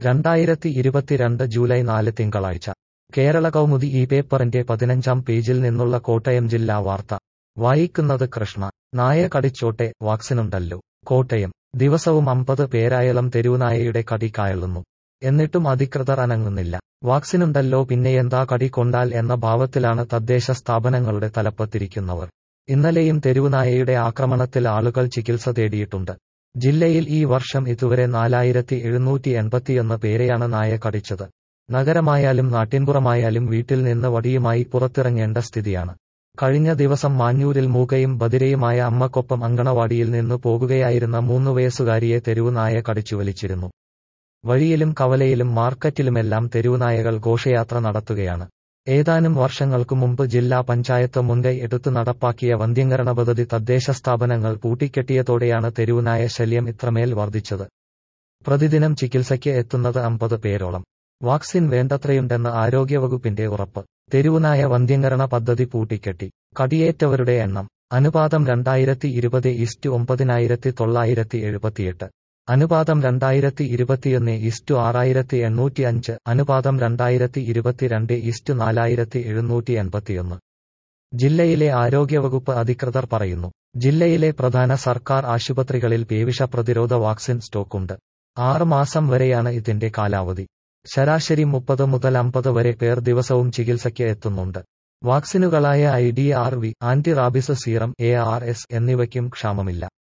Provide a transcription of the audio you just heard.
രണ്ടായിരത്തി ഇരുപത്തിരണ്ട് ജൂലൈ നാല് തിങ്കളാഴ്ച കേരള കൗമുദി ഈ പേപ്പറിന്റെ പതിനഞ്ചാം പേജിൽ നിന്നുള്ള കോട്ടയം ജില്ലാ വാർത്ത വായിക്കുന്നത് കൃഷ്ണ നായ കടിച്ചോട്ടെ വാക്സിനുണ്ടല്ലോ കോട്ടയം ദിവസവും അമ്പത് പേരായളം തെരുവുനായയുടെ കടി കായളുന്നു എന്നിട്ടും അധികൃതർ അനങ്ങുന്നില്ല വാക്സിനുണ്ടല്ലോ പിന്നെയെന്താ കടി കൊണ്ടാൽ എന്ന ഭാവത്തിലാണ് തദ്ദേശ സ്ഥാപനങ്ങളുടെ തലപ്പത്തിരിക്കുന്നവർ ഇന്നലെയും തെരുവുനായയുടെ ആക്രമണത്തിൽ ആളുകൾ ചികിത്സ തേടിയിട്ടുണ്ട് ജില്ലയിൽ ഈ വർഷം ഇതുവരെ നാലായിരത്തി എഴുന്നൂറ്റി എൺപത്തിയൊന്ന് പേരെയാണ് നായ കടിച്ചത് നഗരമായാലും നാട്ടിൻപുറമായാലും വീട്ടിൽ നിന്ന് വടിയുമായി പുറത്തിറങ്ങേണ്ട സ്ഥിതിയാണ് കഴിഞ്ഞ ദിവസം മാഞ്ഞൂരിൽ മൂകയും ബദിരയുമായ അമ്മക്കൊപ്പം അങ്കണവാടിയിൽ നിന്ന് പോകുകയായിരുന്ന മൂന്ന് വയസ്സുകാരിയെ തെരുവുനായ കടിച്ചു വലിച്ചിരുന്നു വഴിയിലും കവലയിലും മാർക്കറ്റിലുമെല്ലാം തെരുവുനായകൾ ഘോഷയാത്ര നടത്തുകയാണ് ഏതാനും വർഷങ്ങൾക്കു മുമ്പ് ജില്ലാ പഞ്ചായത്ത് മുൻകൈ എടുത്തു നടപ്പാക്കിയ വന്ധ്യംകരണ പദ്ധതി തദ്ദേശ സ്ഥാപനങ്ങൾ പൂട്ടിക്കെട്ടിയതോടെയാണ് തെരുവുനായ ശല്യം ഇത്രമേൽ വർദ്ധിച്ചത് പ്രതിദിനം ചികിത്സയ്ക്ക് എത്തുന്നത് അമ്പത് പേരോളം വാക്സിൻ വേണ്ടത്രയുണ്ടെന്ന് ആരോഗ്യവകുപ്പിന്റെ ഉറപ്പ് തെരുവുനായ വന്ധ്യംകരണ പദ്ധതി പൂട്ടിക്കെട്ടി കടിയേറ്റവരുടെ എണ്ണം അനുപാതം രണ്ടായിരത്തി ഇരുപത് ഈസ്റ്റ് ഒമ്പതിനായിരത്തി തൊള്ളായിരത്തി എഴുപത്തിയെട്ട് അനുപാതം രണ്ടായിരത്തി ഇരുപത്തിയൊന്ന് ഈസ്റ്റു ആറായിരത്തി എണ്ണൂറ്റി അഞ്ച് അനുപാതം രണ്ടായിരത്തി ഇരുപത്തിരണ്ട് ഈസ്റ്റു നാലായിരത്തി എഴുന്നൂറ്റി എൺപത്തിയൊന്ന് ജില്ലയിലെ ആരോഗ്യവകുപ്പ് അധികൃതർ പറയുന്നു ജില്ലയിലെ പ്രധാന സർക്കാർ ആശുപത്രികളിൽ പേവിഷ പ്രതിരോധ വാക്സിൻ സ്റ്റോക്കുണ്ട് ആറ് മാസം വരെയാണ് ഇതിന്റെ കാലാവധി ശരാശരി മുപ്പത് മുതൽ അമ്പത് വരെ പേർ ദിവസവും ചികിത്സയ്ക്ക് എത്തുന്നുണ്ട് വാക്സിനുകളായ I D R V anti rabies serum A R S എന്നിവയ്ക്കും ക്ഷാമമില്ല